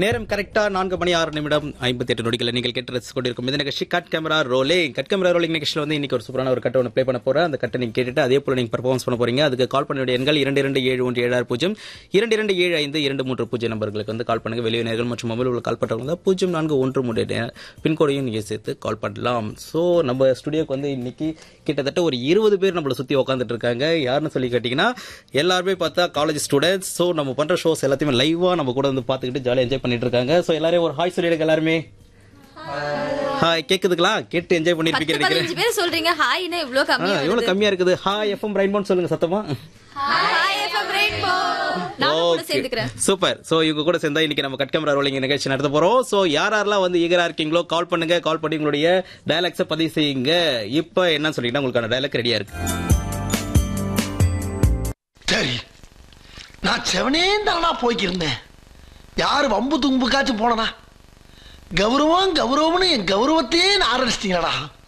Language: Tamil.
நேரம் கரெக்டா நான்கு மணி ஆறு நிமிடம் ஐம்பத்தி எட்டு நொடிகள் நீங்கள் கேட்டு ரசித்துக் கொண்டிருக்கும் இந்த நிகழ்ச்சி cut camera rolling cut camera rolling நிகழ்ச்சியில் வந்து இன்னைக்கு ஒரு சூப்பரான ஒரு கட்டை ஒன்று ப்ளே பண்ண போறேன் அந்த கட்டை நீங்க கேட்டுட்டு அதே போல நீங்க பர்ஃபார்மன்ஸ் பண்ண போறீங்க அதுக்கு கால் பண்ண வேண்டிய எண்கள் இரண்டு இரண்டு ஏழு ஒன்று ஏழு ஆறு பூஜ்ஜியம் இரண்டு இரண்டு ஏழு ஐந்து இரண்டு மூன்று பூஜ்ஜியம் நம்பர்களுக்கு வந்து கால் பண்ணுங்க வெளியே நேர்கள் மற்றும் மொபைல் உள்ள கால் பண்றவங்க தான் பூஜ்ஜியம் நான்கு ஒன்று மூன்று பின்கோடையும் நீங்க சேர்த்து கால் பண்ணலாம் ஸோ நம்ம ஸ்டுடியோக்கு வந்து இன்னைக்கு கிட்டத்தட்ட ஒரு இருபது பேர் நம்மளை சுத்தி உட்காந்துட்டு இருக்காங்க யாருன்னு சொல்லி கேட்டீங்கன்னா எல்லாருமே பார்த்தா காலேஜ் ஸ்டூடெண்ட்ஸ் ஸோ நம்ம பண்ற ஷோஸ் எல்லாத்தையுமே லைவா நம்ம கூட வந்து பார்த்துக்கிட்டு ஜாலியாக என்ஜாய் பண்ணிட்டு இருக்காங்க ஸோ எல்லாரையும் ஒரு ஹாய் சொல்லிடுங்க எல்லாருமே ஹாய் கேக்குதுங்களா கேட்டு என்ஜாய் பண்ணிட்டு பத்து இருக்கீங்க பதினஞ்சு பேர் சொல்றீங்க ஹாய்னா இவ்ளோ கம்மியா எவ்வளவு கம்மியா இருக்குது ஹாய் எஃப்எம் ரெயின்போன்னு சொல்லுங்க சத்தமா ஹாய் எஃப்எம் ரெயின்போ நான் கூட சேர்ந்துக்கிறேன் சூப்பர் சோ இவங்க கூட சேர்ந்தா இன்னைக்கு நம்ம கட் கேமரா ரோலிங் நிகழ்ச்சி நடத்த போறோம் சோ யார் யாரெல்லாம் வந்து ஈகரா இருக்கீங்களோ கால் பண்ணுங்க கால் பண்ணி உங்களுடைய டயலாக்ஸ பதிவு செய்யுங்க இப்ப என்ன சொல்லிட்டா உங்களுக்கான டயலாக் ரெடியா இருக்கு சரி நான் செவனே தானா போய்க்கிருந்தேன் யாரு வம்பு தும்புக்காச்சும் போனனா கௌரவம் கௌரவம்னு என் கௌரவத்தையே ஆரம்பிச்சிட்டீங்களா